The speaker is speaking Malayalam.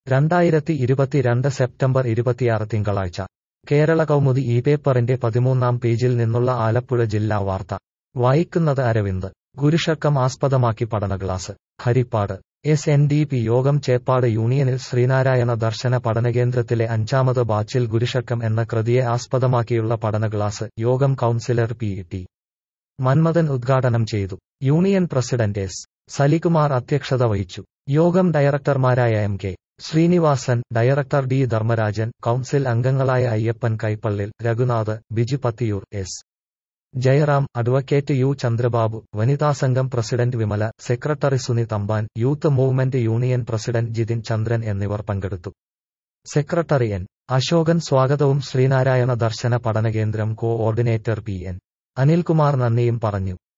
രണ്ടായിരത്തി ഇരുപത്തിരണ്ട് സെപ്റ്റംബർ ഇരുപത്തിയാറ് തിങ്കളാഴ്ച കേരള കൗമുദി ഈ പേപ്പറിന്റെ പതിമൂന്നാം പേജിൽ നിന്നുള്ള ആലപ്പുഴ ജില്ലാ വാർത്ത വായിക്കുന്നത് അരവിന്ദ് ഗുരുഷക്കം ആസ്പദമാക്കി പഠന class Haripad S N D P യോഗം ചേപ്പാട് യൂണിയനിൽ ശ്രീനാരായണ ദർശന പഠനകേന്ദ്രത്തിലെ അഞ്ചാമത് ബാച്ചിൽ ഗുരുഷക്കം എന്ന കൃതിയെ ആസ്പദമാക്കിയുള്ള പഠന ക്ലാസ് യോഗം കൗൺസിലർ പി ടി മന്മഥൻ ഉദ്ഘാടനം ചെയ്തു യൂണിയൻ പ്രസിഡന്റ് എസ് സലികുമാർ അധ്യക്ഷത വഹിച്ചു യോഗം ഡയറക്ടർമാരായ M K Srinivasan director D Dharmarajan council അംഗങ്ങളായ Ayyappan Kaippallil Raghunath Biju Pathiyoor S Jayaram advocate U Chandrababu വനിതാ സംഘം president Vimala secretary Suni Thampan youth movement union president Jithin Chandran എന്നിവർ പങ്കെടുത്തു സെക്രട്ടറി എൻ അശോകൻ സ്വാഗതവും ശ്രീനാരായണ ദർശന പഠനകേന്ദ്രം കോഓർഡിനേറ്റർ പി എൻ അനിൽകുമാർ നന്ദിയും പറഞ്ഞു